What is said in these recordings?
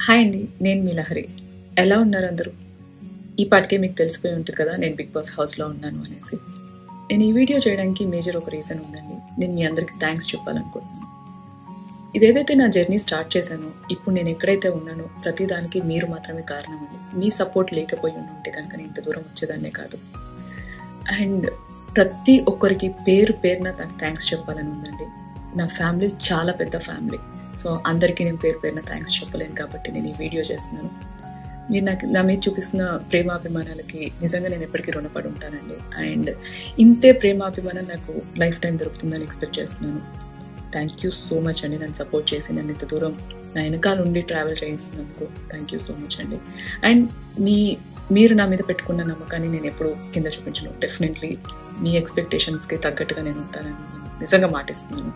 hi అండి నేను మీ లహరి ఎలా ఉన్నారు అందరూ ఈ పాటికే మీకు తెలిసిపోయి ఉంటుంది కదా నేను బిగ్ బాస్ హౌస్లో ఉన్నాను అనేసి నేను ఈ వీడియో చేయడానికి మేజర్ ఒక రీజన్ ఉందండి నేను మీ అందరికీ థ్యాంక్స్ చెప్పాలనుకుంటున్నాను ఇదేదైతే నా జర్నీ స్టార్ట్ చేశానో ఇప్పుడు నేను ఎక్కడైతే ఉన్నానో ప్రతిదానికి మీరు మాత్రమే కారణం అండి మీ సపోర్ట్ లేకపోయి ఉంటే కనుక నేను ఇంత దూరం వచ్చేదాన్నే కాదు అండ్ ప్రతి ఒక్కరికి పేరు పేరున నాకు థ్యాంక్స్ చెప్పాలని ఉందండి నా ఫ్యామిలీ చాలా పెద్ద ఫ్యామిలీ సో అందరికీ నేను పేరు పేరున థ్యాంక్స్ చెప్పలేను కాబట్టి నేను ఈ వీడియో చేస్తున్నాను మీరు నాకు నా మీద చూపిస్తున్న ప్రేమాభిమానాలకి నిజంగా నేను ఎప్పటికీ రుణపడి ఉంటానండి అండ్ ఇంతే ప్రేమాభిమానం నాకు లైఫ్ టైం దొరుకుతుందని ఎక్స్పెక్ట్ చేస్తున్నాను థ్యాంక్ యూ సో మచ్ అండి నన్ను సపోర్ట్ చేసి నన్ను ఇంత దూరం నా వెనకాల ఉండి ట్రావెల్ చేయిస్తున్నందుకు థ్యాంక్ యూ సో మచ్ అండి అండ్ మీ మీరు నా మీద పెట్టుకున్న నమ్మకాన్ని నేను ఎప్పుడు కింద చూపించను డెఫినెట్లీ మీ ఎక్స్పెక్టేషన్స్కి తగ్గట్టుగా నేను ఉంటానని నేను నిజంగా మాటిస్తున్నాను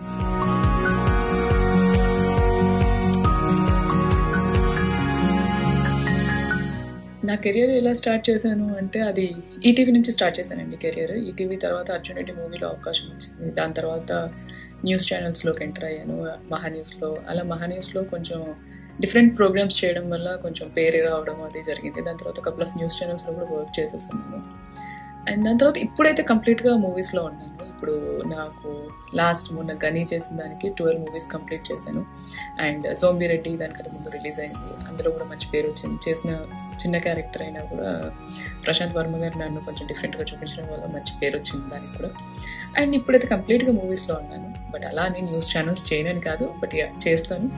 నా కెరియర్ ఎలా స్టార్ట్ చేశాను అంటే అది ఈటీవీ నుంచి స్టార్ట్ చేశానండి కెరియర్ ఈటీవీ తర్వాత అర్జున్ రెడ్డి మూవీలో అవకాశం వచ్చింది దాని తర్వాత న్యూస్ ఛానల్స్లోకి ఎంటర్ అయ్యాను మహా న్యూస్లో అలా మహా న్యూస్లో కొంచెం డిఫరెంట్ ప్రోగ్రామ్స్ చేయడం వల్ల కొంచెం పేరు రావడం అది జరిగింది దాని తర్వాత కపుల్ ఆఫ్ న్యూస్ ఛానల్స్లో కూడా వర్క్ చేసేస్తున్నాను అండ్ దాని తర్వాత ఇప్పుడైతే కంప్లీట్గా మూవీస్లో ఉన్నాను ఇప్పుడు నాకు లాస్ట్ మొన్న గనీ చేసిన దానికి ట్వెల్వ్ మూవీస్ కంప్లీట్ చేశాను అండ్ సోంబిరెడ్డి దానికంటే ముందు రిలీజ్ అయింది అందులో కూడా మంచి పేరు వచ్చింది చేసిన చిన్న క్యారెక్టర్ అయినా కూడా ప్రశాంత్ వర్మ గారు నన్ను కొంచెం డిఫరెంట్గా చూపించడం వల్ల మంచి పేరు వచ్చింది దానికి కూడా అండ్ ఇప్పుడైతే కంప్లీట్గా మూవీస్లో ఉన్నాను బట్ అలా నేను న్యూస్ ఛానల్స్ చేయనని కాదు బట్ చేస్తాను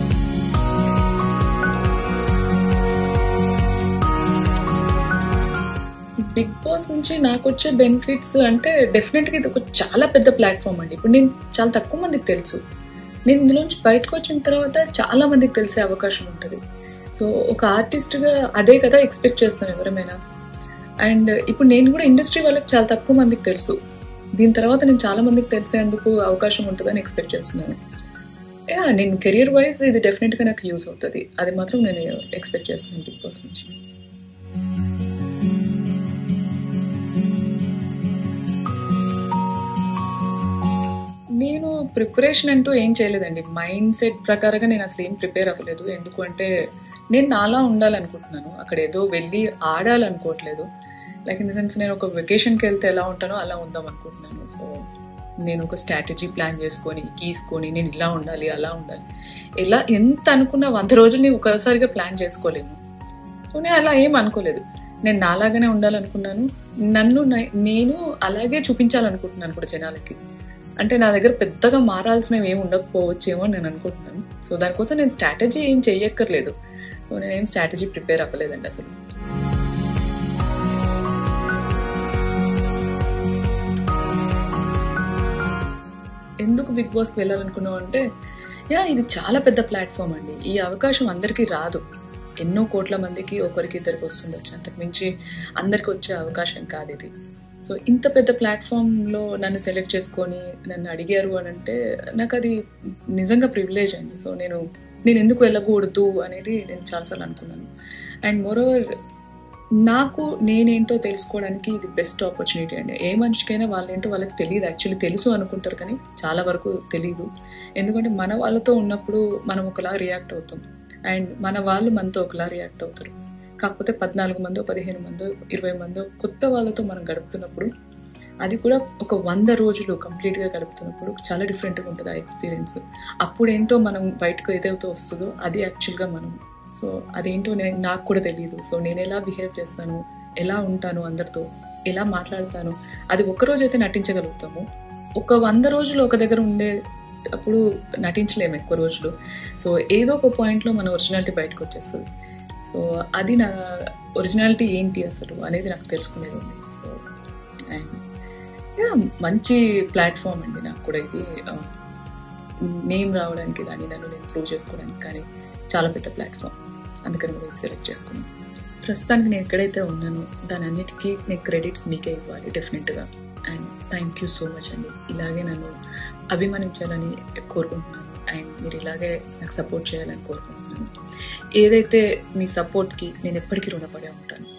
బిగ్ బాస్ నుంచి నాకు వచ్చే బెనిఫిట్స్ అంటే డెఫినెట్గా ఇది ఒక చాలా పెద్ద ప్లాట్ఫామ్ అండి ఇప్పుడు నేను చాలా తక్కువ మందికి తెలుసు నేను ఇందులోంచి బయటకు వచ్చిన తర్వాత చాలా మందికి తెలిసే అవకాశం ఉంటుంది సో ఒక ఆర్టిస్ట్గా అదే కదా ఎక్స్పెక్ట్ చేస్తాను ఎవరమైనా అండ్ ఇప్పుడు నేను కూడా ఇండస్ట్రీ వాళ్ళకి చాలా తక్కువ మందికి తెలుసు దీని తర్వాత నేను చాలా మందికి తెలిసేందుకు అవకాశం ఉంటుందని ఎక్స్పెక్ట్ చేస్తున్నాను యా నేను కెరియర్ వైజ్ ఇది డెఫినెట్గా నాకు యూస్ అవుతుంది అది మాత్రం నేను ఎక్స్పెక్ట్ చేస్తున్నాను బిగ్ బాస్ నుంచి నేను ప్రిపరేషన్ అంటూ ఏం చేయలేదండి మైండ్ సెట్ ప్రకారంగా నేను అసలు ఏం ప్రిపేర్ అవ్వలేదు ఎందుకు అంటే నేను నాలా ఉండాలనుకుంటున్నాను అక్కడ ఏదో వెళ్ళి ఆడాలనుకోవట్లేదు లైక్ ఇన్ ద సెన్స్ నేను ఒక వెకేషన్కి వెళ్తే ఎలా ఉంటానో అలా ఉందాం అనుకుంటున్నాను సో నేను ఒక స్ట్రాటజీ ప్లాన్ చేసుకొని గీసుకొని నేను ఇలా ఉండాలి అలా ఉండాలి ఎలా ఎంత అనుకున్నా వంద రోజుల్ని ఒకసారిగా ప్లాన్ చేసుకోలేము సో నేను అలా ఏం అనుకోలేదు నేను నాలాగానే ఉండాలనుకున్నాను నన్ను నేను అలాగే చూపించాలనుకుంటున్నాను కూడా జనాలకి అంటే నా దగ్గర పెద్దగా మారాల్సినవి ఏమి ఉండకపోవచ్చేమో అని నేను అనుకుంటున్నాను సో దానికోసం నేను స్ట్రాటజీ ఏం చెయ్యక్కర్లేదు సో నేనేం స్ట్రాటజీ ప్రిపేర్ అవ్వలేదండి అసలు ఎందుకు బిగ్ బాస్కి వెళ్ళాలనుకున్నావు అంటే యా ఇది చాలా పెద్ద ప్లాట్ఫామ్ అండి ఈ అవకాశం అందరికీ రాదు ఎన్నో కోట్ల మందికి ఒకరికి ఇద్దరికి వస్తుండొచ్చు అంతకు మించి అందరికి వచ్చే అవకాశం కాదు ఇది సో ఇంత పెద్ద ప్లాట్ఫామ్లో నన్ను సెలెక్ట్ చేసుకొని నన్ను అడిగారు అని అంటే నాకు అది నిజంగా ప్రివిలేజ్ అండి సో నేను నేను ఎందుకు వెళ్ళకూడదు అనేది నేను చాలాసార్లు అనుకున్నాను అండ్ మోరోవర్ నాకు నేనేంటో తెలుసుకోవడానికి ఇది బెస్ట్ ఆపర్చునిటీ అండి ఏ మనిషికైనా వాళ్ళేంటో వాళ్ళకి తెలియదు యాక్చువల్లీ తెలుసు అనుకుంటారు కానీ చాలా వరకు తెలియదు ఎందుకంటే మన వాళ్ళతో ఉన్నప్పుడు మనం ఒకలా రియాక్ట్ అవుతాం అండ్ మన వాళ్ళు మనతో ఒకలా రియాక్ట్ అవుతారు కాకపోతే పద్నాలుగు మందో పదిహేను మందో ఇరవై మందో కొత్త వాళ్ళతో మనం గడుపుతున్నప్పుడు అది కూడా ఒక వంద రోజులు కంప్లీట్గా గడుపుతున్నప్పుడు చాలా డిఫరెంట్గా ఉంటుంది ఆ ఎక్స్పీరియన్స్ అప్పుడేంటో మనం బయటకు ఏదైతే వస్తుందో అది యాక్చువల్గా మనం సో అదేంటో నేను నాకు కూడా తెలియదు సో నేను ఎలా బిహేవ్ చేస్తాను ఎలా ఉంటాను అందరితో ఎలా మాట్లాడతాను అది ఒక్కరోజు అయితే నటించగలుగుతాము ఒక వంద రోజులు ఒక దగ్గర ఉండే అప్పుడు నటించలేము ఎక్కువ రోజులు సో ఏదో ఒక పాయింట్లో మన ఒరిజినాలిటీ బయటకు వచ్చేస్తుంది సో అది నా ఒరిజినాలిటీ ఏంటి అసలు అనేది నాకు తెలుసుకునేది ఉంది సో అండ్ మంచి ప్లాట్ఫామ్ అండి నాకు కూడా ఇది నేమ్ రావడానికి కానీ నన్ను నేను ప్రూవ్ చేసుకోవడానికి కానీ చాలా పెద్ద ప్లాట్ఫామ్ అందుకని నేను సెలెక్ట్ చేసుకున్నాను ప్రస్తుతానికి నేను ఎక్కడైతే ఉన్నానో దాని అన్నిటికీ నేను క్రెడిట్స్ మీకే ఇవ్వాలి డెఫినెట్గా and thank you so much అండి ఇలాగే నన్ను అభిమానించాలని కోరుకుంటున్నాను అండ్ మీరు ఇలాగే నాకు సపోర్ట్ చేయాలని కోరుకుంటున్నాను ఏదైతే మీ సపోర్ట్కి నేను ఎప్పటికీ రుణపడే ఉంటాను